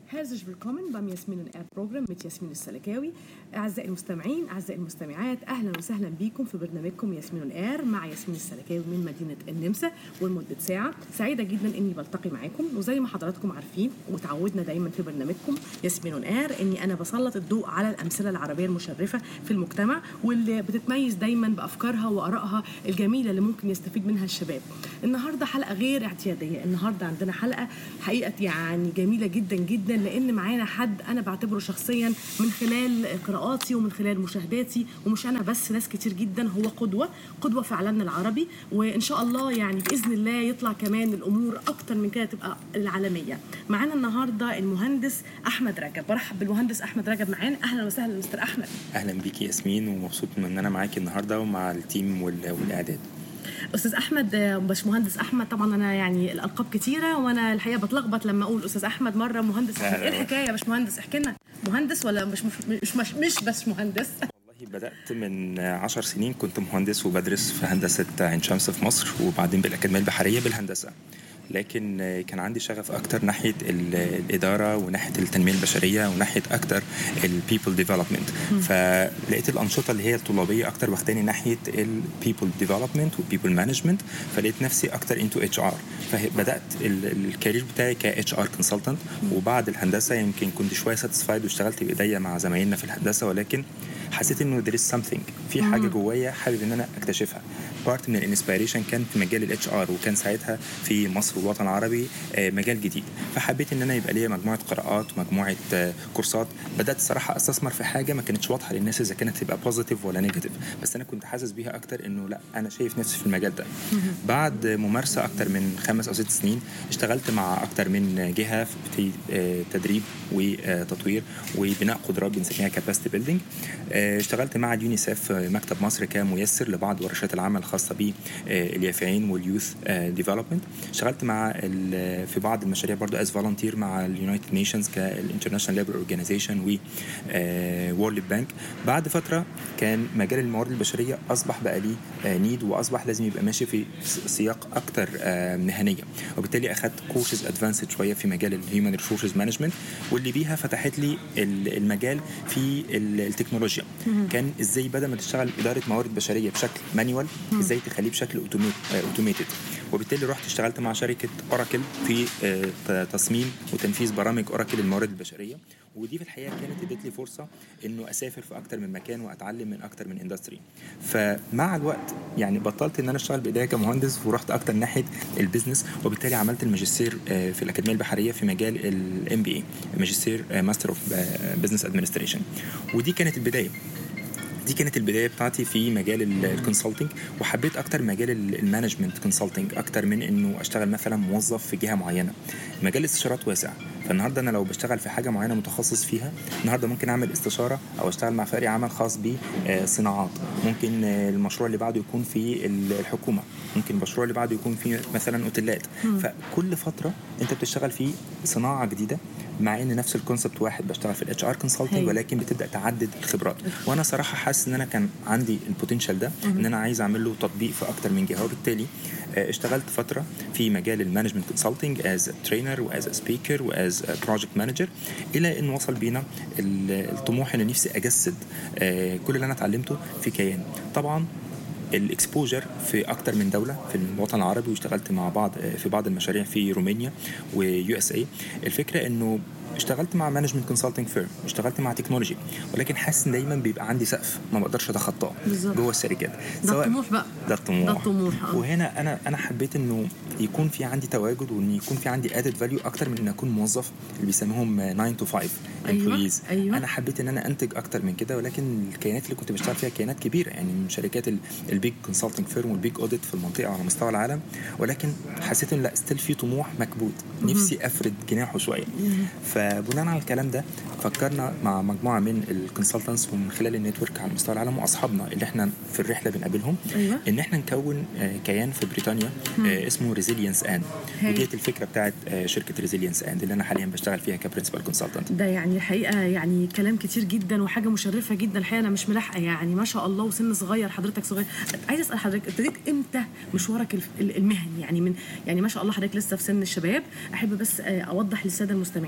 Herzlich willkommen beim Jasmin Air Program mit ياسمين السلكاوي أعزائي المستمعين أعزائي المستمعات أهلا وسهلا بكم في برنامجكم ياسمين اير مع ياسمين السلكاوي من مدينة النمسا ولمدة ساعة سعيدة جدا إني بلتقي معاكم وزي ما حضراتكم عارفين وتعودنا دايما في برنامجكم ياسمين اير إني أنا بسلط الضوء على الأمثلة العربية المشرفة في المجتمع واللي بتتميز دايما بأفكارها وآرائها الجميلة اللي ممكن يستفيد منها الشباب النهاردة حلقة غير اعتيادية النهاردة عندنا حلقة حقيقة يعني جميلة جدا جدا لان معانا حد انا بعتبره شخصيا من خلال قراءاتي ومن خلال مشاهداتي ومش انا بس ناس كتير جدا هو قدوه قدوه في اعلامنا العربي وان شاء الله يعني باذن الله يطلع كمان الامور اكتر من كده تبقى العالميه معانا النهارده المهندس احمد رجب برحب بالمهندس احمد رجب معانا اهلا وسهلا مستر احمد اهلا بيكي ياسمين ومبسوط ان انا معاكي النهارده ومع التيم وال- والاعداد استاذ احمد آه، باشمهندس احمد طبعا انا يعني الالقاب كتيره وانا الحقيقه بتلخبط لما اقول استاذ احمد مره مهندس لا، لا، ايه لا. الحكايه يا باشمهندس احكي لنا مهندس ولا مش مش مش, مش, مش بس مهندس والله بدات من عشر سنين كنت مهندس وبدرس في هندسه عين شمس في مصر وبعدين بالاكاديميه البحريه بالهندسه لكن كان عندي شغف اكتر ناحيه ال- الاداره وناحيه التنميه البشريه وناحيه اكتر البيبل ديفلوبمنت فلقيت الانشطه اللي هي الطلابيه اكتر واخداني ناحيه البيبل ديفلوبمنت والبيبل مانجمنت فلقيت نفسي اكتر انتو اتش ار فبدات ال- الكارير بتاعي ك اتش ار كونسلتنت وبعد الهندسه يمكن كنت شويه ساتيسفايد واشتغلت بايديا مع زمايلنا في الهندسه ولكن حسيت انه there is something في حاجه جوايا حابب ان انا اكتشفها بارت من الانسبيريشن كان في مجال الاتش ار وكان ساعتها في مصر والوطن العربي آه، مجال جديد فحبيت ان انا يبقى ليا مجموعه قراءات ومجموعه آه، كورسات بدات الصراحه استثمر في حاجه ما كانتش واضحه للناس اذا كانت تبقى بوزيتيف ولا نيجاتيف بس انا كنت حاسس بيها اكتر انه لا انا شايف نفسي في المجال ده بعد ممارسه اكتر من خمس او ست سنين اشتغلت مع اكتر من جهه في آه، تدريب وتطوير وبناء قدرات بنسميها كاباسيتي بيلدينج اشتغلت مع اليونيسيف آه، مكتب مصر كميسر لبعض ورشات العمل الخاصه باليافعين واليوث ديفلوبمنت اشتغلت مع ال- في بعض المشاريع برضو از فولunteer مع اليونايتد نيشنز كالانترناشونال ليبر اورجانيزيشن و وورلد بانك بعد فتره كان مجال الموارد البشريه اصبح بقى ليه نيد واصبح لازم يبقى ماشي في س- سياق اكتر آه، مهنيه وبالتالي اخذت كورسز ادفانسد شويه في مجال الهيومن ريسورسز مانجمنت واللي بيها فتحت لي ال- المجال في ال- التكنولوجيا كان ازاي بدل ما تشتغل اداره موارد بشريه بشكل مانيوال ازاي تخليه بشكل اوتوميتد وبالتالي رحت اشتغلت مع شركه اوراكل في آه، ت- تصميم وتنفيذ برامج اوراكل الموارد البشريه ودي في الحقيقه كانت ادت لي فرصه انه اسافر في اكتر من مكان واتعلم من اكتر من اندستري فمع الوقت يعني بطلت ان انا اشتغل بايديا كمهندس ورحت اكتر ناحيه البيزنس وبالتالي عملت الماجستير آه، في الاكاديميه البحريه في مجال الام بي اي ماجستير ماستر اوف بزنس ادمنستريشن ودي كانت البدايه دي كانت البدايه بتاعتي في مجال الكونسلتنج وحبيت اكتر مجال ال- المانجمنت كونسلتنج اكتر من انه اشتغل مثلا موظف في جهه معينه مجال الاستشارات واسع فالنهارده انا لو بشتغل في حاجه معينه متخصص فيها النهارده ممكن اعمل استشاره او اشتغل مع فريق عمل خاص بصناعات ممكن آه، المشروع اللي بعده يكون في ال- الحكومه ممكن المشروع اللي بعده يكون في مثلا اوتيلات فكل فتره انت بتشتغل في صناعه جديده مع ان نفس الكونسبت واحد بشتغل في الاتش ار كونسلتنج أيوة. ولكن بتبدا تعدد الخبرات وانا صراحه حاسس ان انا كان عندي البوتنشال ده ان انا عايز اعمل له تطبيق في اكتر من جهه وبالتالي آه، اشتغلت فتره في مجال المانجمنت كونسلتنج از ترينر واز سبيكر واز بروجكت مانجر الى ان وصل بينا ال- الطموح ان نفسي اجسد آه، كل اللي انا اتعلمته في كيان طبعا الاكسبوجر في اكتر من دوله في الوطن العربي واشتغلت مع بعض في بعض المشاريع في رومانيا ويو اس اي الفكره انه اشتغلت مع مانجمنت كونسلتنج فيرم اشتغلت مع تكنولوجي ولكن حاسس ان دايما بيبقى عندي سقف ما بقدرش اتخطاه بالظبط. جوه الشركات ده سواء- الطموح بقى ده الطموح ده الطموح آه. وهنا انا انا حبيت انه يكون في عندي تواجد وان يكون في عندي ادد فاليو اكتر من ان اكون موظف اللي بيسموهم 9 تو 5 أيوة، employees. أيوة. انا حبيت ان انا انتج اكتر من كده ولكن الكيانات اللي كنت بشتغل فيها كيانات كبيره يعني من شركات البيج كونسلتنج فيرم والبيج اوديت في المنطقه وعلى مستوى العالم ولكن حسيت ان لا ستيل في طموح مكبوت نفسي افرد جناحه شويه فبناء على الكلام ده فكرنا مع مجموعه من الكونسلتنتس ومن خلال النتورك على مستوى العالم واصحابنا اللي احنا في الرحله بنقابلهم أيوة. ان احنا نكون آه، كيان في بريطانيا آه، اسمه ريزيلينس ان هاي. وديت الفكره بتاعت آه، شركه ريزيلينس ان اللي انا حاليا بشتغل فيها كبرنسبال كونسلتنت ده يعني الحقيقه يعني كلام كتير جدا وحاجه مشرفه جدا الحقيقه انا مش ملاحقه يعني ما شاء الله وسن صغير حضرتك صغير عايز اسال حضرتك ابتديت امتى مشوارك الف- ال- المهني يعني من يعني ما شاء الله حضرتك لسه في سن الشباب احب بس آه، اوضح للساده المستمعين والساده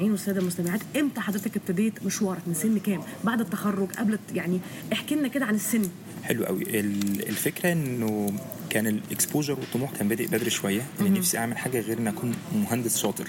المستمعات امتى حضرتك ابتديت مشوارك من سن كام بعد التخرج قبل يعني احكي لنا كده عن السن حلو قوي ال- الفكره انه كان الاكسبوجر والطموح كان بادئ بدري شويه ان نفسي اعمل حاجه غير ان اكون مهندس شاطر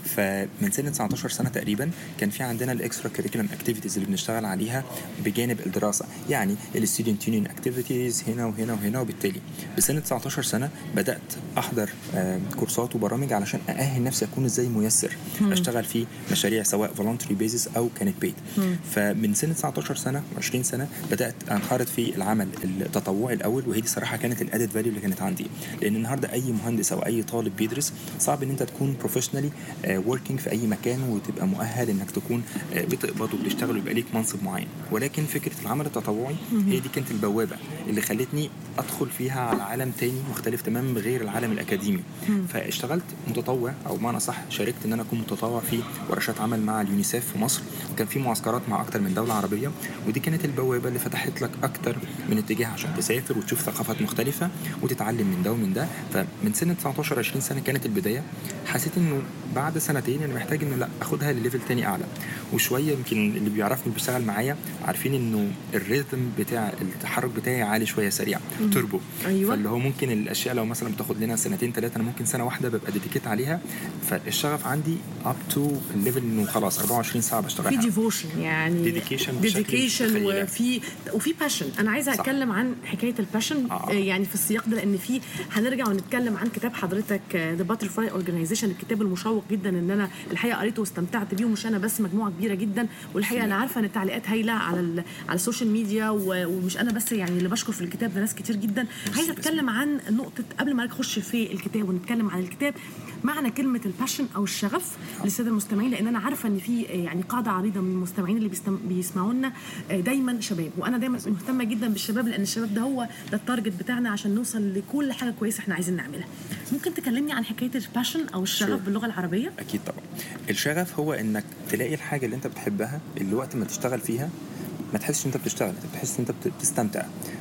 فمن سن 19 سنه تقريبا كان في عندنا الاكسترا كريكولم اكتيفيتيز اللي بنشتغل عليها بجانب الدراسه يعني الستودنت يونيون اكتيفيتيز هنا وهنا وهنا وبالتالي بسن 19 سنه بدات احضر آه، كورسات وبرامج علشان ااهل نفسي اكون ازاي ميسر اشتغل في مشاريع سواء فولونتري بيزس او كانت بيت فمن سن 19 سنه و20 سنه بدات انخرط في العمل التطوعي الاول وهي دي صراحه كانت الادد فاليو اللي كانت عندي لان النهارده اي مهندس او اي طالب بيدرس صعب ان انت تكون بروفيشنالي وركينج في اي مكان وتبقى مؤهل انك تكون آه، بتقبض وبتشتغل ويبقى ليك منصب معين ولكن فكره العمل التطوعي هي دي كانت البوابه اللي خلتني ادخل فيها على عالم تاني مختلف تماما غير العالم الاكاديمي فاشتغلت متطوع او بمعنى صح شاركت ان انا اكون متطوع في ورشات عمل مع اليونيسيف في مصر وكان في معسكرات مع اكتر من دوله عربيه ودي كانت البوابه اللي فتحت لك اكتر من اتجاه عشان تسافر وتشوف ثقافات مختلفه وتتعلم من ده ومن ده فمن سن 19 20 سنه كانت البدايه حسيت انه بعد سنتين انا محتاج انه لا اخدها لليفل تاني اعلى وشويه يمكن اللي بيعرفني بيشتغل معايا عارفين انه الريتم بتاع التحرك بتاعي عالي شويه سريع توربو أيوة. فاللي هو ممكن الاشياء لو مثلا بتاخد لنا سنتين ثلاثه انا ممكن سنه واحده ببقى ديديكيت عليها فالشغف عندي اب تو الليفل انه خلاص 24 ساعه في بشتغل ديفوشن يعني Dedication بشكل ديديكيشن متخيلة. وفي وفي باشن انا عايزه صح. اتكلم عن حكايه الباشن آه. يعني في السياق ده لان في هنرجع ونتكلم عن كتاب حضرتك ذا باترفلاي اورجانيزيشن الكتاب المشوق جدا ان انا الحقيقه قريته واستمتعت بيه ومش انا بس مجموعه كبيره جدا والحقيقه انا عارفه ان التعليقات هايله على ال- على السوشيال ميديا و- ومش انا بس يعني اللي بشكر في الكتاب ده ناس كتير جدا عايزه اتكلم عن نقطه قبل ما نخش في الكتاب ونتكلم عن الكتاب معنى كلمه الباشن او الشغف للساده المستمعين لان انا عارفه ان في يعني قاعده عريضه من المستمعين اللي بيستم... بيسمعونا دايما شباب وانا دايما مهتمه جدا بالشباب لان الشباب ده هو ده التارجت بتاعنا عشان نوصل لكل حاجه كويسه احنا عايزين نعملها ممكن تكلمني عن حكايه الباشن او الشغف Sure. باللغه العربيه اكيد طبعا الشغف هو انك تلاقي الحاجه اللي انت بتحبها اللي وقت ما تشتغل فيها ما تحسش ان انت بتشتغل انت بتحس ان انت بت- بتستمتع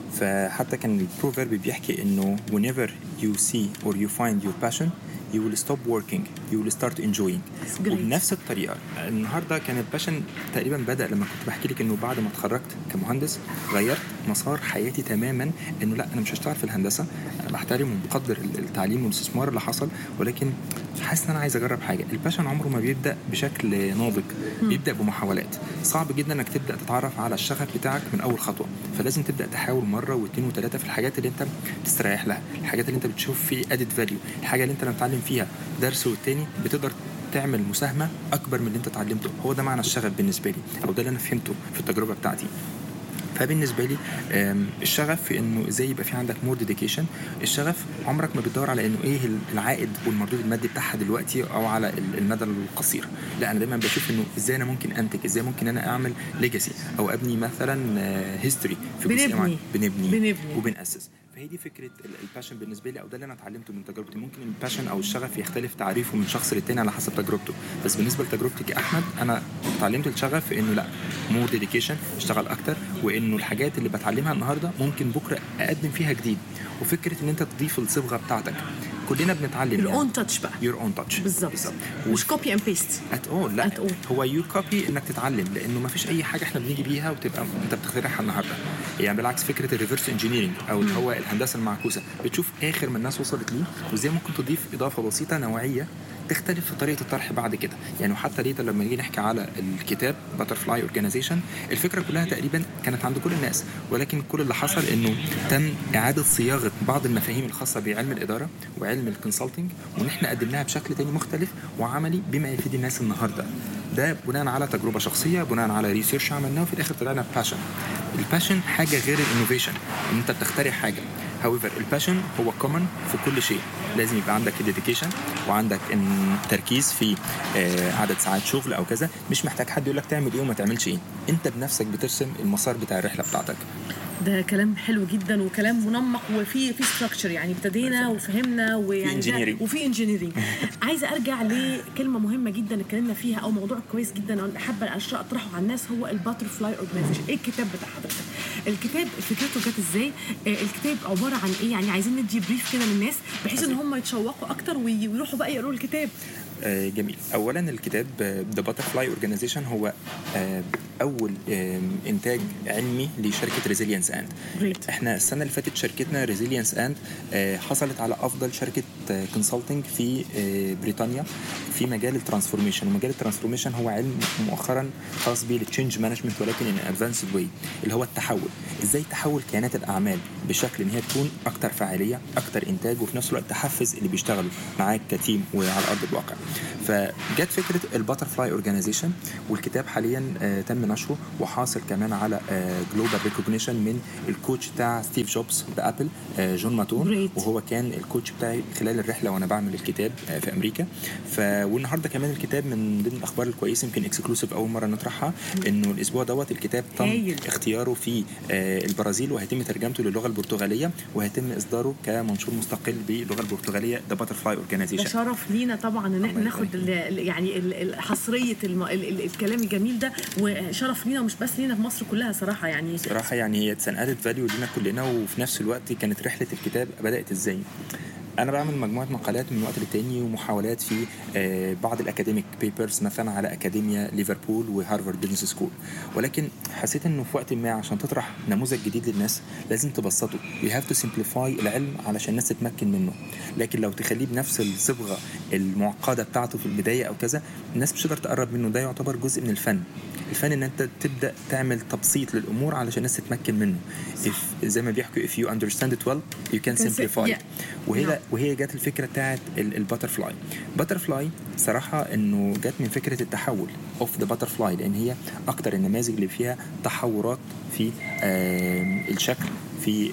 فحتى كان البروفيرب بيحكي انه whenever you see or you find your passion you will stop working you will start enjoying great. وبنفس الطريقه النهارده كان الباشن تقريبا بدا لما كنت بحكي لك انه بعد ما اتخرجت كمهندس غيرت مسار حياتي تماما انه لا انا مش هشتغل في الهندسه انا بحترم ومقدر التعليم والاستثمار اللي حصل ولكن حاسس ان انا عايز اجرب حاجه الباشن عمره ما بيبدا بشكل ناضج بيبدا بمحاولات صعب جدا انك تبدا تتعرف على الشغف بتاعك من اول خطوه فلازم تبدا تحاول مره واثنين وثلاثه في الحاجات اللي انت بتستريح لها الحاجات اللي انت بتشوف في ادد فاليو الحاجه اللي انت لما تتعلم فيها درس والتاني بتقدر تعمل مساهمه اكبر من اللي انت اتعلمته هو ده معنى الشغف بالنسبه لي او ده اللي انا فهمته في التجربه بتاعتي فبالنسبه لي آم، الشغف في انه ازاي يبقى في عندك مور ديديكيشن الشغف عمرك ما بتدور على انه ايه العائد والمردود المادي بتاعها دلوقتي او على ال- المدى القصير لا انا دايما بشوف انه ازاي انا ممكن انتج ازاي ممكن انا اعمل ليجاسي او ابني مثلا هيستوري في جزء بنبني. معين. بنبني بنبني. وبنأسس فهي دي فكره ال- الباشن بالنسبه لي او ده اللي انا اتعلمته من تجربتي ممكن الباشن او الشغف يختلف تعريفه من شخص للتاني على حسب تجربته بس بالنسبه لتجربتي كاحمد انا اتعلمت الشغف في انه لا مور ديديكيشن اشتغل اكتر وانه الحاجات اللي بتعلمها النهارده ممكن بكره اقدم فيها جديد وفكره ان انت تضيف الصبغه بتاعتك كلنا بنتعلم الاون تاتش بقى يور اون تاتش بالظبط مش كوبي اند بيست ات اول لا At all. هو يو كوبي انك تتعلم لانه ما فيش اي حاجه احنا بنيجي بيها وتبقى انت بتخترعها النهارده يعني بالعكس فكره الريفرس انجينيرنج او اللي هو الهندسه المعكوسه بتشوف اخر ما الناس وصلت ليه وازاي ممكن تضيف اضافه بسيطه نوعيه تختلف في طريقه الطرح بعد كده يعني وحتى ليتا لما نيجي نحكي على الكتاب باترفلاي اورجانيزيشن الفكره كلها تقريبا كانت عند كل الناس ولكن كل اللي حصل انه تم اعاده صياغه بعض المفاهيم الخاصه بعلم الاداره وعلم الكونسلتنج وان احنا قدمناها بشكل تاني مختلف وعملي بما يفيد الناس النهارده ده بناء على تجربه شخصيه بناء على ريسيرش عملناه وفي الاخر طلعنا باشن الباشن حاجه غير الانوفيشن ان انت بتخترع حاجه however الباشن هو كومن في كل شيء لازم يبقى عندك ديديكيشن وعندك ان تركيز في آه، عدد ساعات شغل او كذا مش محتاج حد يقول لك تعمل ايه وما تعملش ايه انت بنفسك بترسم المسار بتاع الرحله بتاعتك ده كلام حلو جدا وكلام منمق وفي في ستراكشر يعني ابتدينا وفهمنا ويعني ده- engineering. وفي انجينيرنج عايزه ارجع لكلمه مهمه جدا اتكلمنا فيها او موضوع كويس جدا أنا حابه الاشياء اطرحه على الناس هو الباتر فلاي اورجانيزيشن ايه الكتاب بتاع حضرتك الكتاب فكرته جت ازاي آه، الكتاب عباره عن ايه يعني عايزين ندي بريف كده للناس بحيث ان هم يتشوقوا اكتر وي- ويروحوا بقى يقروا الكتاب آه، جميل اولا الكتاب ذا باترفلاي اورجانيزيشن هو آه، اول آه، انتاج علمي لشركه ريزيلينس اند Great. احنا السنه اللي فاتت شركتنا ريزيلينس اند حصلت على افضل شركه كونسلتنج في آه، بريطانيا في مجال الترانسفورميشن ومجال الترانسفورميشن هو علم مؤخرا خاص بالتشينج مانجمنت ولكن ان ادفانسد واي اللي هو التحول ازاي تحول كيانات الاعمال بشكل ان هي تكون اكتر فعاليه اكتر انتاج وفي نفس الوقت تحفز اللي بيشتغلوا معاك كتيم وعلى ارض الواقع فجت فكره الباترفلاي اورجانيزيشن والكتاب حاليا آه، تم نشره وحاصل كمان على جلوبال ريكوجنيشن من الكوتش بتاع ستيف جوبز بابل آه، جون ماتون Great. وهو كان الكوتش بتاعي خلال الرحله وانا بعمل الكتاب آه، في امريكا ف والنهارده كمان الكتاب من ضمن الاخبار الكويسه يمكن اكسكلوسيف اول مره نطرحها انه الاسبوع دوت الكتاب تم هايل. اختياره في آه، البرازيل وهيتم ترجمته للغه البرتغاليه وهيتم اصداره كمنشور مستقل باللغه البرتغاليه ذا باترفلاي ده اورجانيزيشن شرف لينا طبعا ان احنا الله ناخد ال- ال- يعني ال- ال- حصريه الم... ال- ال- الكلام الجميل ده وشرف لينا ومش بس لينا في مصر كلها صراحه يعني صراحة يعني هي اتس ادد فاليو لينا كلنا وفي نفس الوقت كانت رحلة الكتاب بدأت ازاي؟ أنا بعمل مجموعة مقالات من وقت للتاني ومحاولات في آه، بعض الأكاديميك بيبرز مثلا على أكاديميا ليفربول وهارفارد بزنس سكول ولكن حسيت إنه في وقت ما عشان تطرح نموذج جديد للناس لازم تبسطه you have to simplify العلم علشان الناس تتمكن منه لكن لو تخليه بنفس الصبغة المعقدة بتاعته في البداية أو كذا الناس مش هتقدر تقرب منه ده يعتبر جزء من الفن الفن ان انت تبدا تعمل تبسيط للامور علشان الناس تتمكن منه if زي ما بيحكوا if you understand it well you can Can say- simplify yeah. وهي نعم. وهي جت الفكره بتاعت الباترفلاي باترفلاي صراحه انه جت من فكره التحول اوف ذا باترفلاي لان هي اكتر النماذج اللي فيها تحورات في آم، الشكل في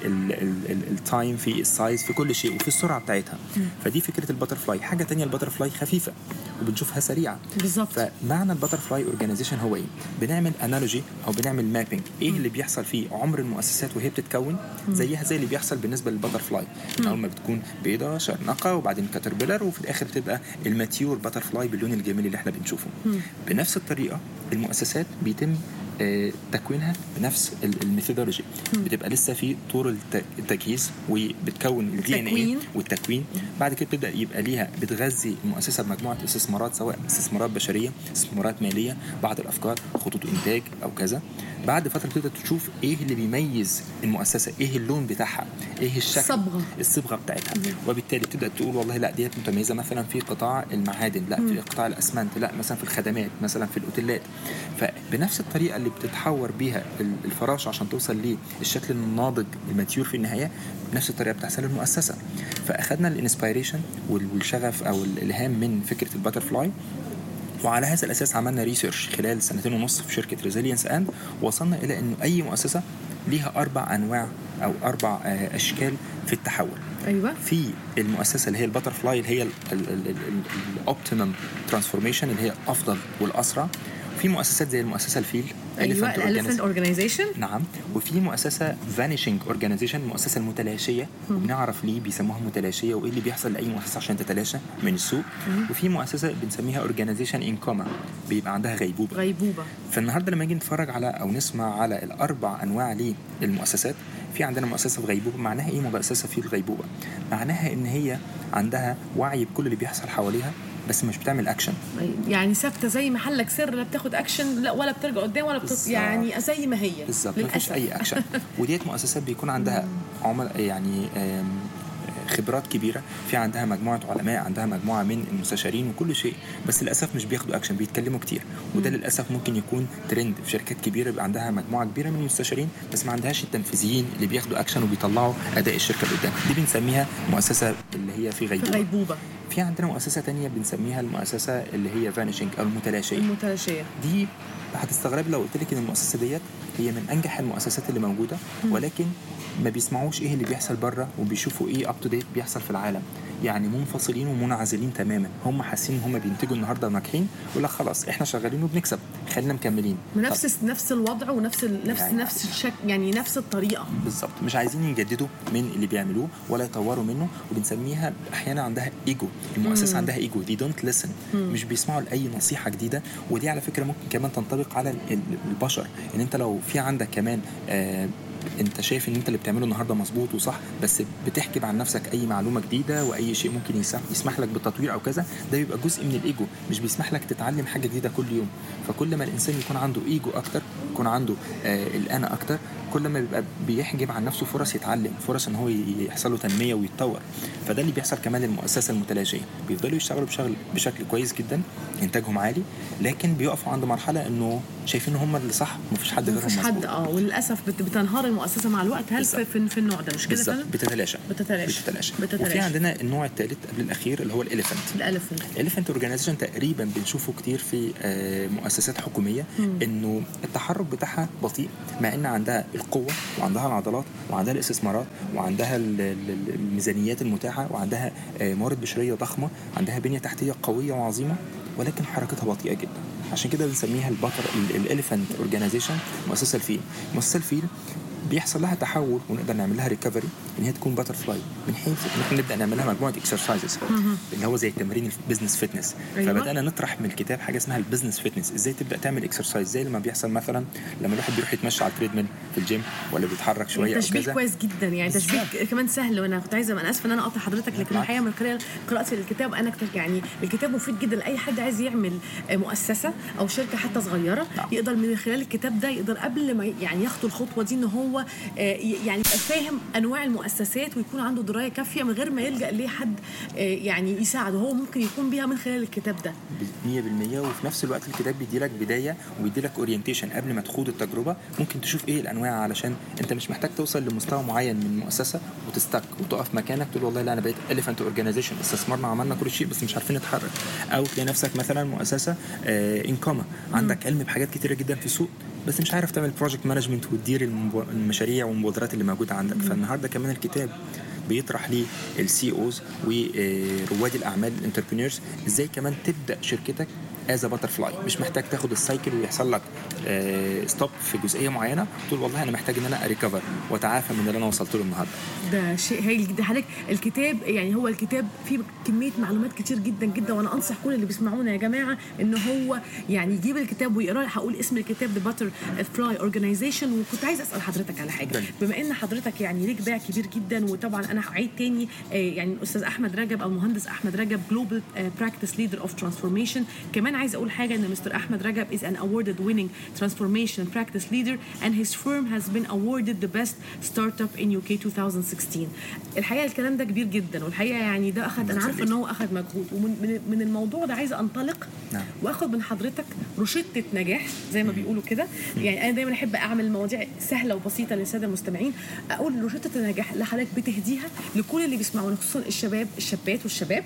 التايم في السايز في كل شيء وفي السرعه بتاعتها فدي فكره الباترفلاي حاجه تانية الباترفلاي خفيفه وبنشوفها سريعه بالظبط فمعنى الباترفلاي اورجانيزيشن هو ايه؟ بنعمل انالوجي او بنعمل مابينج ايه اللي بيحصل في عمر المؤسسات وهي بتتكون زيها زي اللي بيحصل بالنسبه للباترفلاي من اول ما بتكون بيضه شرنقه وبعدين كاتربيلر وفي الاخر بتبقى الماتيور باترفلاي باللون الجميل اللي احنا بنشوفه بنفس الطريقه المؤسسات بيتم آه، تكوينها بنفس ال- الميثودولوجي بتبقى لسه في طور الت- التجهيز وبتكون الدي ان اي التكوين. والتكوين بعد كده بتبدا يبقى ليها بتغذي المؤسسه بمجموعه استثمارات سواء استثمارات بشريه استثمارات ماليه بعض الافكار خطوط انتاج او كذا بعد فتره تبدا تشوف ايه اللي بيميز المؤسسه ايه اللون بتاعها ايه الشكل الصبغة. الصبغه بتاعتها وبالتالي تبدا تقول والله لا ديت متميزه مثلا في قطاع المعادن لا في قطاع الاسمنت لا مثلا في الخدمات مثلا في الاوتيلات فبنفس الطريقه اللي بتتحور بيها ال- الفراشه عشان توصل للشكل الناضج الماتيور في النهايه بنفس الطريقه بتحصل للمؤسسه فاخذنا الانسبيريشن والشغف او الالهام من فكره الباترفلاي وعلى هذا الاساس عملنا ريسيرش خلال سنتين ونص في شركه ريزيلينس اند وصلنا الى انه اي مؤسسه ليها اربع انواع او اربع آه، اشكال في التحول ايوه في المؤسسه اللي هي الباترفلاي اللي هي الاوبتيمم ترانسفورميشن اللي هي الافضل والاسرع في مؤسسات زي المؤسسه الفيل ايوه Elephant الاليفنت Organization. اورجانيزيشن نعم وفي مؤسسه فانيشنج اورجانيزيشن المؤسسه المتلاشيه وبنعرف ليه بيسموها متلاشيه وايه اللي بيحصل لاي مؤسسه عشان تتلاشى من السوق وفي مؤسسه بنسميها اورجانيزيشن ان كوما بيبقى عندها غيبوبه غيبوبه فالنهارده لما نيجي نتفرج على او نسمع على الاربع انواع للمؤسسات في عندنا مؤسسه في غيبوبه معناها ايه مؤسسه في الغيبوبه معناها ان هي عندها وعي بكل اللي بيحصل حواليها بس مش بتعمل اكشن يعني ثابته زي محلك سر لا بتاخد اكشن لا ولا بترجع قدام ولا بتط... بالظبط. يعني زي ما هي بالظبط مفيش للأسف. اي اكشن وديت مؤسسات بيكون عندها عمل يعني آم، خبرات كبيره في عندها مجموعه علماء عندها مجموعه من المستشارين وكل شيء بس للاسف مش بياخدوا اكشن بيتكلموا كتير وده للاسف ممكن يكون ترند في شركات كبيره يبقى عندها مجموعه كبيره من المستشارين بس ما عندهاش التنفيذيين اللي بياخدوا اكشن وبيطلعوا اداء الشركه لقدام دي بنسميها مؤسسه اللي هي في في غيبوبه غيبوبه في عندنا مؤسسه تانية بنسميها المؤسسه اللي هي فانيشنج او المتلاشيه المتلاشيه دي هتستغرب لو قلت لك ان المؤسسه ديت هي من انجح المؤسسات اللي موجوده ولكن ما بيسمعوش ايه اللي بيحصل بره وبيشوفوا ايه اب تو ديت بيحصل في العالم يعني منفصلين ومنعزلين تماما هم حاسين ان هم بينتجوا النهارده ناجحين يقول لك خلاص احنا شغالين وبنكسب خلينا مكملين نفس نفس الوضع ونفس ال... نفس يعني- نفس الشكل يعني نفس الطريقه طب بالظبط مش عايزين يجددوا من اللي بيعملوه ولا يطوروا منه وبنسميها احيانا عندها ايجو المؤسسه عندها ايجو دي دونت ليسن مش بيسمعوا لاي نصيحه جديده ودي على فكره ممكن كمان تنطبق على ال- ال- البشر ان انت لو في عندك كمان آه انت شايف ان انت اللي بتعمله النهارده مظبوط وصح بس بتحجب عن نفسك اي معلومه جديده واي شيء ممكن يسمح, يسمح لك بالتطوير او كذا ده بيبقى جزء من الايجو مش بيسمح لك تتعلم حاجه جديده كل يوم فكل ما الانسان يكون عنده ايجو اكتر يكون عنده آه الانا اكتر كل ما بيبقى بيحجب عن نفسه فرص يتعلم فرص ان هو يحصل له تنميه ويتطور فده اللي بيحصل كمان للمؤسسه المتلاشيه بيفضلوا يشتغلوا بشغل بشكل كويس جدا انتاجهم عالي لكن بيقفوا عند مرحله انه شايفين هم اللي صح ومفيش حد غيرهم مفيش حد مظبوط. اه وللاسف بت- بتنهار المؤسسه مع الوقت هل في, في, في النوع ده مش كده بالظبط فعلا؟ بتتلاشى بتتلاشى. بتتلاشى بتتلاشى. وفي عندنا النوع الثالث قبل الاخير اللي هو الاليفنت الالف الاليفنت اورجانيزيشن تقريبا بنشوفه كتير في آه، مؤسسات حكوميه انه التحرك بتاعها بطيء مع ان عندها القوه وعندها العضلات وعندها الاستثمارات وعندها ال- ال- الميزانيات المتاحه وعندها آه، موارد بشريه ضخمه عندها بنيه تحتيه قويه وعظيمه ولكن حركتها بطيئه جدا عشان كده بنسميها البطر الاليفنت اورجانيزيشن مؤسسه الفيل مؤسسه الفيل بيحصل لها تحول ونقدر نعمل لها ريكفري ان هي تكون باتر فلاي من حيث ان احنا نبدا نعمل لها مجموعه اكسرسايزز اللي هو زي تمرين البزنس فيتنس أيوة. فبدانا نطرح من الكتاب حاجه اسمها البزنس فيتنس ازاي تبدا تعمل اكسرسايز زي لما بيحصل مثلا لما الواحد بيروح يتمشى على التريدميل في الجيم ولا بيتحرك شويه او تشبيه كذا كويس جدا يعني تشبيه بالظبط. كمان سهل وانا كنت عايزه انا اسفه ان انا اقطع حضرتك لكن الحقيقه من خلال قراءتي للكتاب انا اكتشف يعني الكتاب مفيد جدا لاي حد عايز يعمل آه، مؤسسه او شركه حتى صغيره نعم. يقدر من خلال الكتاب ده يقدر قبل ما يعني يخطو الخطوه دي ان هو آه، ي- يعني يبقى فاهم انواع المؤسسات ويكون عنده درايه كافيه من غير ما يلجا ليه حد آه، يعني يساعده هو ممكن يكون بيها من خلال الكتاب ده 100% وفي نفس الوقت الكتاب بيدي لك بدايه وبيدي لك اورينتيشن قبل ما تخوض التجربه ممكن تشوف ايه الانواع علشان انت مش محتاج توصل لمستوى معين من المؤسسه وتستك وتقف مكانك تقول والله لا انا بقيت اليفنت اورجانيزيشن استثمرنا عملنا كل شيء بس مش عارفين نتحرك او تلاقي نفسك مثلا مؤسسه انكوما عندك علم بحاجات كتيره جدا في السوق بس مش عارف تعمل بروجكت مانجمنت وتدير المب- المشاريع والمبادرات اللي موجوده عندك فالنهارده كمان الكتاب بيطرح ليه السي اوز ورواد الاعمال الانتربرينورز ازاي كمان تبدا شركتك از باتر فلاي مش محتاج تاخد السايكل ويحصل لك ستوب في جزئيه معينه تقول والله انا محتاج ان انا اريكفر واتعافى من اللي انا وصلت له النهارده ده شيء هايل جدا حضرتك الكتاب يعني هو الكتاب فيه كميه معلومات كتير جدا جدا وانا انصح كل اللي بيسمعونا يا جماعه ان هو يعني يجيب الكتاب ويقراه هقول اسم الكتاب ذا باتر فلاي اورجانيزيشن وكنت عايز اسال حضرتك على حاجه اتفضل. بما ان حضرتك يعني ليك باع كبير جدا وطبعا انا هعيد تاني آه، يعني الاستاذ احمد رجب او المهندس احمد رجب جلوبال براكتس ليدر اوف ترانسفورميشن كمان عايز اقول حاجه ان مستر احمد رجب is an awarded winning transformation practice leader and his firm has been awarded the best startup in UK 2016 الحقيقه الكلام ده كبير جدا والحقيقه يعني ده اخذ انا عارفه ان هو اخذ مجهود ومن من- من الموضوع ده عايزه انطلق نعم. واخد من حضرتك روشته نجاح زي ما بيقولوا كده يعني انا دايما احب اعمل مواضيع سهله وبسيطه للساده المستمعين اقول روشته النجاح اللي حضرتك بتهديها لكل اللي بيسمعونا خصوصا الشباب الشابات والشباب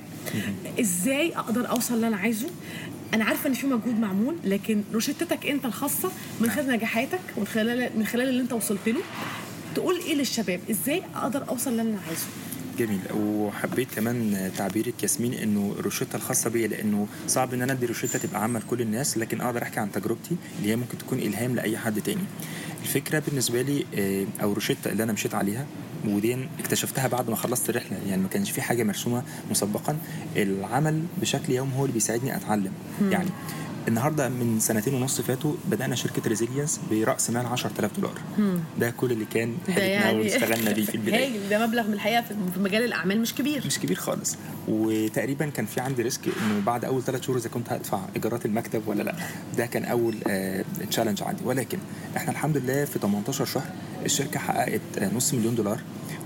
ازاي اقدر اوصل اللي انا عايزه انا عارفه ان في مجهود معمول لكن روشتتك انت الخاصه من خلال نجاحاتك ومن خلال من خلال اللي انت وصلت له تقول ايه للشباب ازاي اقدر اوصل اللي انا عايزه جميل وحبيت كمان تعبيرك ياسمين انه الروشته الخاصه بيا لانه صعب ان انا ادي روشته تبقى عامه لكل الناس لكن اقدر احكي عن تجربتي اللي هي ممكن تكون الهام لاي حد تاني الفكره بالنسبه لي آه، او الروشته اللي انا مشيت عليها ودي اكتشفتها بعد ما خلصت الرحله يعني ما كانش في حاجه مرسومه مسبقا العمل بشكل يومي هو اللي بيساعدني اتعلم يعني النهارده من سنتين ونص فاتوا بدانا شركه ريزيلينس براس مال 10000 دولار ده كل اللي كان ده حلمنا يعني واشتغلنا بيه في البدايه هايل ده مبلغ من الحقيقه في في مجال الاعمال مش كبير مش كبير خالص وتقريبا كان في عندي ريسك انه بعد اول ثلاث شهور اذا كنت هدفع ايجارات المكتب ولا لا ده كان اول تشالنج عندي ولكن احنا الحمد لله في 18 شهر الشركه حققت آه، نص مليون دولار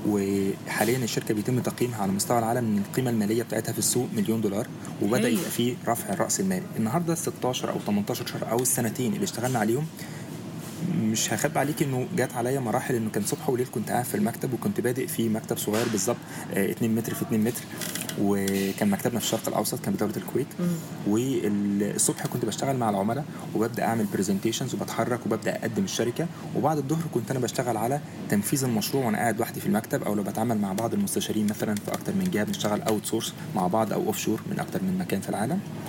وحاليا الشركه بيتم تقييمها على مستوى العالم ان القيمه الماليه بتاعتها في السوق مليون دولار وبدا هايل. يبقى في رفع راس المال النهارده 16 او 18 شهر او السنتين اللي اشتغلنا عليهم مش هخبي عليك انه جات عليا مراحل انه كان صبح وليل كنت قاعد في المكتب وكنت بادئ في مكتب صغير بالظبط آه، 2 متر في 2 متر وكان مكتبنا في الشرق الاوسط كان بدوله الكويت والصبح كنت بشتغل مع العملاء وببدا اعمل برزنتيشنز وبتحرك وببدا اقدم الشركه وبعد الظهر كنت انا بشتغل على تنفيذ المشروع وانا قاعد لوحدي في المكتب او لو بتعامل مع بعض المستشارين مثلا في اكتر من جهه بنشتغل اوت سورس مع بعض او اوف شور من اكتر من مكان في العالم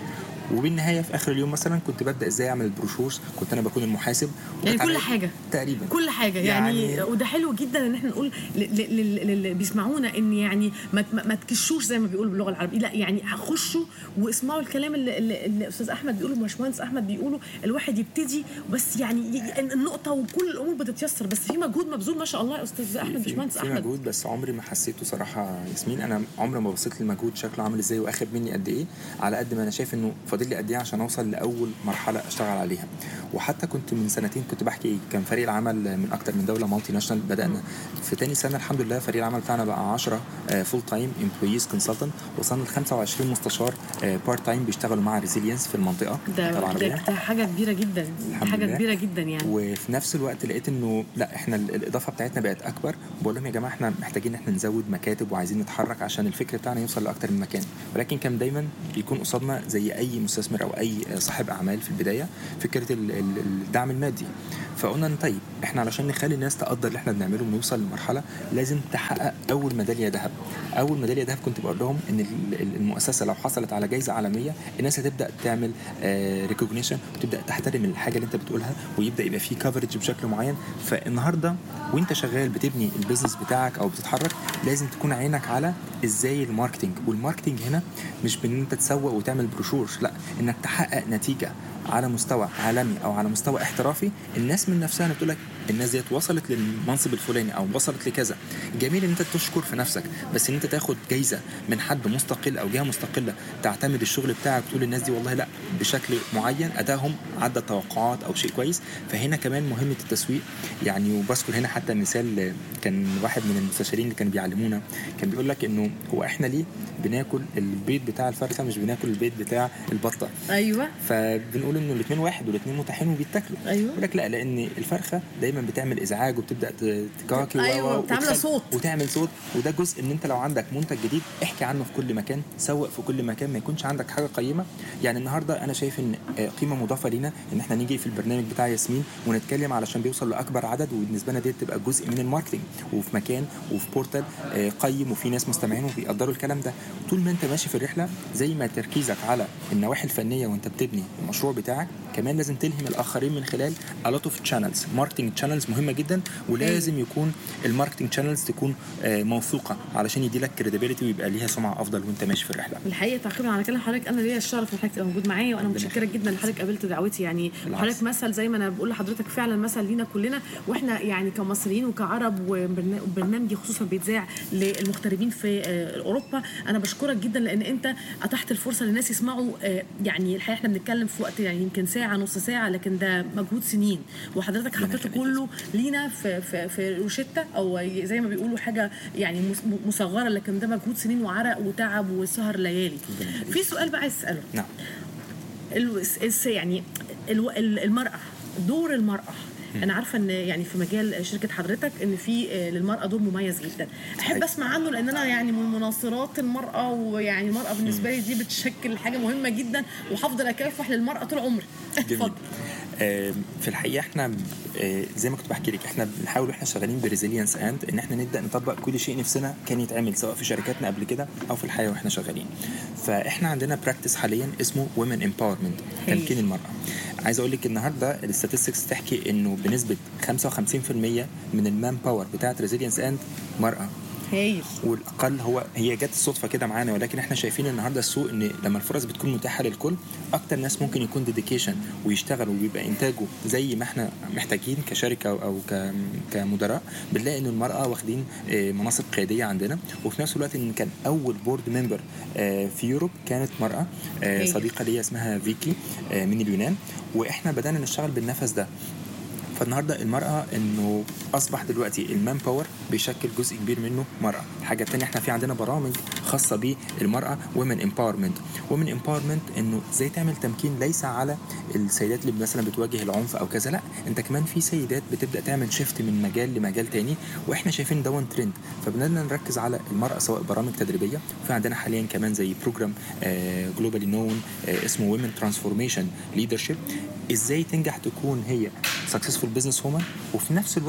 وبالنهايه في اخر اليوم مثلا كنت ببدا ازاي اعمل البروشورز كنت انا بكون المحاسب يعني كل وبتعمل- حاجه تقريبا كل حاجه يعني, يعني- وده حلو جدا ان احنا نقول ل- ل- لل- للي بيسمعونا ان يعني ما, ما, ما تكشوش زي ما بيقولوا باللغه العربيه لا يعني خشوا واسمعوا الكلام اللي, اللي, اللي استاذ احمد بيقوله وباشمهندس احمد بيقوله الواحد يبتدي بس يعني ي- النقطه وكل الامور بتتيسر بس في مجهود مبذول ما شاء الله يا استاذ احمد في, باشمهندس في احمد مجهود بس عمري ما حسيته صراحه ياسمين انا عمري ما بصيت للمجهود شكله عامل ازاي واخد مني قد ايه على قد ما انا شايف انه فاضل لي قد ايه عشان اوصل لاول مرحله اشتغل عليها وحتى كنت من سنتين كنت بحكي كان فريق العمل من اكتر من دوله مالتي ناشونال بدانا في تاني سنه الحمد لله فريق العمل بتاعنا بقى 10 فول تايم امبلويز كونسلتنت وصلنا ل 25 مستشار بارت تايم بيشتغلوا مع ريزيلينس في المنطقه ده, ده, العربيه ده حاجه كبيره جدا الحمد حاجه لله. كبيره جدا يعني وفي نفس الوقت لقيت انه لا احنا ال- الاضافه بتاعتنا بقت اكبر بقول لهم يا جماعه احنا محتاجين ان احنا نزود مكاتب وعايزين نتحرك عشان الفكر بتاعنا يوصل لاكتر من مكان ولكن كان دايما بيكون قصادنا زي اي مستثمر او اي صاحب اعمال في البدايه فكره ال- ال- الدعم المادي فقلنا إن طيب احنا علشان نخلي الناس تقدر اللي احنا بنعمله ونوصل لمرحله لازم تحقق اول ميداليه ذهب اول ميداليه ذهب كنت بقول لهم ان ال- ال- المؤسسه لو حصلت على جائزه عالميه الناس هتبدا تعمل ريكوجنيشن وتبدا تحترم الحاجه اللي انت بتقولها ويبدا يبقى في كفرج بشكل معين فالنهارده وانت شغال بتبني البيزنس بتاعك او بتتحرك لازم تكون عينك على ازاي الماركتنج والماركتنج هنا مش بان انت تسوق وتعمل بروشور لا انك تحقق نتيجه على مستوى عالمي او على مستوى احترافي الناس من نفسها بتقول لك الناس ديت وصلت للمنصب الفلاني او وصلت لكذا جميل ان انت تشكر في نفسك بس ان انت تاخد جايزه من حد مستقل او جهه مستقله تعتمد الشغل بتاعك تقول للناس دي والله لا بشكل معين ادائهم عدى التوقعات او شيء كويس فهنا كمان مهمه التسويق يعني وبذكر هنا حتى مثال كان واحد من المستشارين اللي كانوا بيعلمونا كان بيقول لك انه هو احنا ليه بناكل البيض بتاع الفرخه مش بناكل البيض بتاع البطه ايوه فبنقول انه الاثنين واحد والاثنين متاحين وبيتاكلوا أيوة. يقول لك لا لان الفرخه دايما بتعمل ازعاج وبتبدا ت- تكاكي و- أيوة، و- بتعمل وتخل- صوت. وتعمل صوت وده جزء ان انت لو عندك منتج جديد احكي عنه في كل مكان سوق في كل مكان ما يكونش عندك حاجه قيمه يعني النهارده انا شايف ان آه، قيمه مضافه لينا ان احنا نيجي في البرنامج بتاع ياسمين ونتكلم علشان بيوصل لاكبر عدد وبالنسبه لنا دي تبقى جزء من الماركتنج وفي مكان وفي بورتال آه، قيم وفي ناس مستمعين وبيقدروا الكلام ده طول ما انت ماشي في الرحله زي ما تركيزك على النواحي الفنيه وانت بتبني المشروع بتاعك كمان لازم تلهم الاخرين من خلال a lot of channels ماركتنج channels مهمه جدا ولازم يكون الماركتنج channels تكون آه، موثوقه علشان يدي لك credibility ويبقى ليها سمعه افضل وانت ماشي في الرحله الحقيقه تعقيبا على كلام حضرتك انا ليا الشرف ان حضرتك تبقى موجود معايا وانا متشكره جدا ان حضرتك قبلت دعوتي يعني بالعكس. حضرتك مثل زي ما انا بقول لحضرتك فعلا مثل لينا كلنا واحنا يعني كمصريين وكعرب وبرنا- وبرنامجي خصوصا بيتذاع للمغتربين في آه، اوروبا انا بشكرك جدا لان انت اتحت الفرصه للناس يسمعوا آه، يعني الحقيقه احنا بنتكلم في وقت يعني يمكن ساعه نص ساعه لكن ده مجهود سنين وحضرتك ربنا حطيته يخليك. كله لينا في في في روشته او زي ما بيقولوا حاجه يعني مس- مصغره لكن ده مجهود سنين وعرق وتعب وسهر ليالي في سؤال بقى عايز اساله نعم الو- الس- يعني الو- ال- المرأة دور المرأة أنا عارفة إن يعني في مجال شركة حضرتك إن في آه، للمرأة دور مميز جدا، أحب صحيح. أسمع عنه لأن أنا يعني من مناصرات المرأة ويعني المرأة بالنسبة لي دي بتشكل حاجة مهمة جدا وهفضل أكافح للمرأة طول عمري. جميل اتفضل. آه، في الحقيقه احنا آه، زي ما كنت بحكي لك احنا بنحاول واحنا شغالين بريزيلينس اند ان احنا نبدا نطبق كل شيء نفسنا كان يتعمل سواء في شركاتنا قبل كده او في الحياه واحنا شغالين فاحنا عندنا براكتس حاليا اسمه وومن امباورمنت هايل. تمكين المراه عايز اقول لك النهارده الاستاتستكس تحكي انه بنسبه 55% من المان باور بتاعت ريزيلينس اند مراه هايل والاقل هو هي جت الصدفه كده معانا ولكن احنا شايفين النهارده السوق ان لما الفرص بتكون متاحه للكل اكتر ناس ممكن يكون ديديكيشن ويشتغل ويبقى انتاجه زي ما احنا محتاجين كشركه او ك- كمدراء بنلاقي ان المراه واخدين آه، مناصب قياديه عندنا وفي نفس الوقت ان كان اول بورد ممبر في يوروب كانت مراه آه، هايل. صديقه ليا اسمها فيكي آه، من اليونان واحنا بدانا نشتغل بالنفس ده فالنهارده المرأة انه اصبح دلوقتي المان باور بيشكل جزء كبير منه مرأة، الحاجة التانية احنا في عندنا برامج خاصة بالمرأة ومن امباورمنت، ومن امباورمنت انه ازاي تعمل تمكين ليس على السيدات اللي مثلا بتواجه العنف او كذا لا انت كمان في سيدات بتبدا تعمل شيفت من مجال لمجال تاني واحنا شايفين ده ترند فبدأنا نركز على المرأة سواء برامج تدريبية في عندنا حاليا كمان زي بروجرام جلوبالي نون اسمه وومن ترانسفورميشن ليدرشيب ازاي تنجح تكون هي سكسسفول بزنس وومن وفي نفس الوقت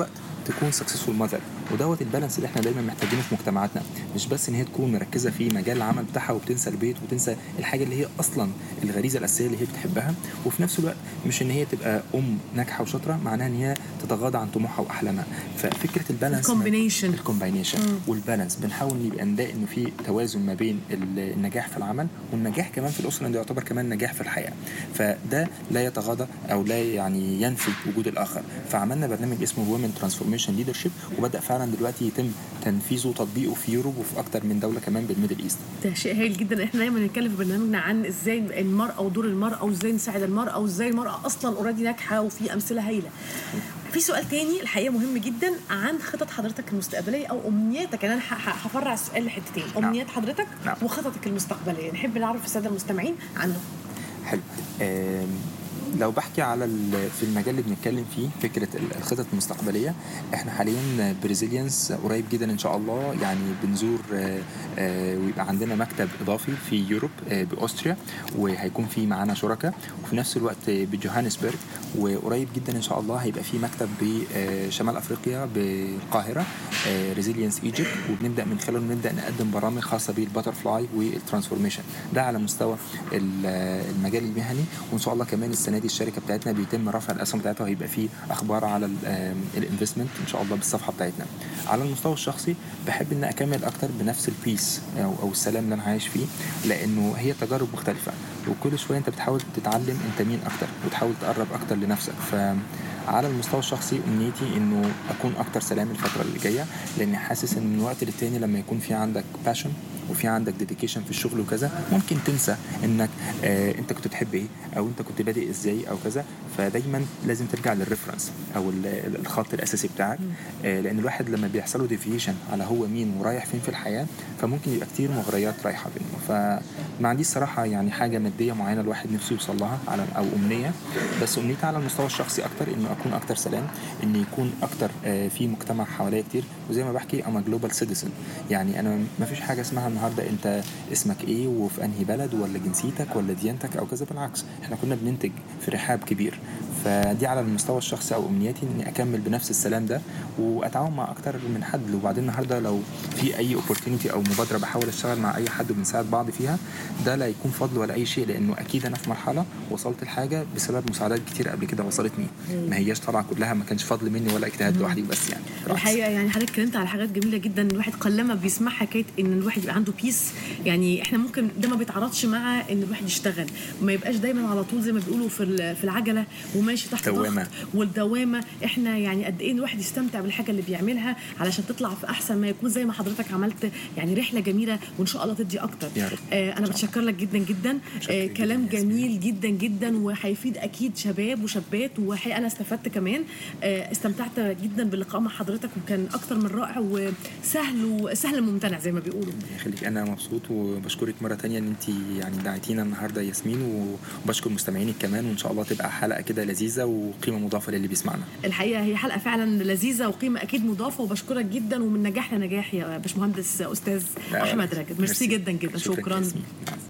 تكون سكسسفول ماذر ودوت البالانس اللي احنا دايما محتاجينه في مجتمعاتنا مش بس ان هي تكون مركزه في مجال العمل بتاعها وبتنسى البيت وتنسى الحاجه اللي هي اصلا الغريزه الاساسيه اللي هي بتحبها وفي نفس الوقت مش ان هي تبقى ام ناجحه وشاطره معناها ان هي تتغاضى عن طموحها واحلامها ففكره البالانس الكومبينيشن الكومباينيشن والبالانس بنحاول نبقى نلاقي انه في توازن ما بين النجاح في العمل والنجاح كمان في الاسره لانه يعتبر كمان نجاح في الحياه فده لا يتغاضى او لا يعني ينفي وجود الاخر فعملنا برنامج اسمه وومن ترانسفورميشن ليدرشيب وبدا فعلا دلوقتي يتم تنفيذه وتطبيقه في يوروب وفي اكتر من دوله كمان بالميدل ايست ده شيء هايل جدا احنا دايما بنتكلم في برنامجنا عن ازاي المراه ودور المراه وازاي نساعد المراه وازاي المراه اصلا اوريدي ناجحه وفي امثله هايله في سؤال تاني الحقيقه مهم جدا عن خطط حضرتك المستقبليه او امنياتك يعني انا هفرع السؤال لحتتين امنيات حضرتك نعم. وخططك المستقبليه نحب نعرف الساده المستمعين عنه حلو آم، لو بحكي على ال- في المجال اللي بنتكلم فيه فكره ال- الخطط المستقبليه احنا حاليا بريزيليانس قريب جدا ان شاء الله يعني بنزور آه، آه، ويبقى عندنا مكتب اضافي في يوروب آه، باوستريا وهيكون في معانا شركاء وفي نفس الوقت بجوهانسبرج وقريب جدا ان شاء الله هيبقى في مكتب بشمال افريقيا بالقاهره ريزيليانس ايجيبت وبنبدا من خلاله نبدا نقدم برامج خاصه بالباترفلاي والترانسفورميشن ده على مستوى ال- المجال المهني وان شاء الله كمان السنه دي الشركه بتاعتنا بيتم رفع الاسهم بتاعتها وهيبقى في اخبار على الانفستمنت ان شاء الله بالصفحه بتاعتنا على المستوى الشخصي بحب ان اكمل اكتر بنفس البيس او, أو السلام اللي انا عايش فيه لانه هي تجارب مختلفه وكل شويه انت بتحاول تتعلم انت مين اكتر وتحاول تقرب اكتر لنفسك ف على المستوى الشخصي امنيتي انه اكون اكتر سلام الفتره اللي جايه لاني حاسس ان من وقت للتاني لما يكون في عندك باشن وفي عندك ديديكيشن في الشغل وكذا ممكن تنسى انك آه انت كنت بتحب ايه او انت كنت بادئ ازاي او كذا فدايما لازم ترجع للريفرنس او ال- الخط الاساسي بتاعك آه لان الواحد لما بيحصل له ديفيشن على هو مين ورايح فين في الحياه فممكن يبقى كتير مغريات رايحه بينه فما عنديش صراحه يعني حاجه ماديه معينه الواحد نفسه يوصل لها على او امنيه بس امنيتي على المستوى الشخصي اكتر انه اكون اكتر سلام ان يكون اكتر آه في مجتمع حواليا كتير وزي ما بحكي اما جلوبال سيتيزن يعني انا ما فيش حاجه اسمها النهارده انت اسمك ايه وفي انهي بلد ولا جنسيتك ولا ديانتك او كذا بالعكس احنا كنا بننتج في رحاب كبير فدي على المستوى الشخصي او امنياتي اني اكمل بنفس السلام ده واتعاون مع اكتر من حد وبعدين النهارده لو في اي اوبورتونيتي او مبادره بحاول اشتغل مع اي حد وبنساعد بعض فيها ده لا يكون فضل ولا اي شيء لانه اكيد انا في مرحله وصلت لحاجه بسبب مساعدات كتير قبل كده وصلتني ما هياش طبعا كلها ما كانش فضل مني ولا اجتهاد لوحدي بس يعني بالعكس. الحقيقه يعني حضرتك اتكلمت على حاجات جميله جدا الواحد قلما بيسمع حكايه ان الواحد يبقى عنده بيس يعني احنا ممكن ده ما بيتعرضش مع ان الواحد يشتغل وما يبقاش دايما على طول زي ما بيقولوا في ال- في العجله وماشي تحت دوامة. ضغط والدوامه احنا يعني قد ايه الواحد يستمتع بالحاجه اللي بيعملها علشان تطلع في احسن ما يكون زي ما حضرتك عملت يعني رحله جميله وان شاء الله تدي اكتر يا رب. آه انا بتشكر لك جدا جدا شكراً آه جداً كلام يا ياسمين. جميل جدا جدا وهيفيد اكيد شباب وشابات وحقيقه انا استفدت كمان آه، استمتعت جدا باللقاء مع حضرتك وكان اكتر من رائع وسهل وسهل ممتنع زي ما بيقولوا يخليك انا مبسوط وبشكرك مره تانية ان انت يعني دعيتينا النهارده ياسمين وبشكر مستمعينك كمان وان شاء الله تبقى حلقه كده لذيذه وقيمه مضافه للي بيسمعنا الحقيقه هي حلقه فعلا لذيذه وقيمه اكيد مضافه وبشكرك جدا ومن نجاح لنجاح يا باشمهندس استاذ احمد راجد ميرسي جدا جدا شكرا ياسمين.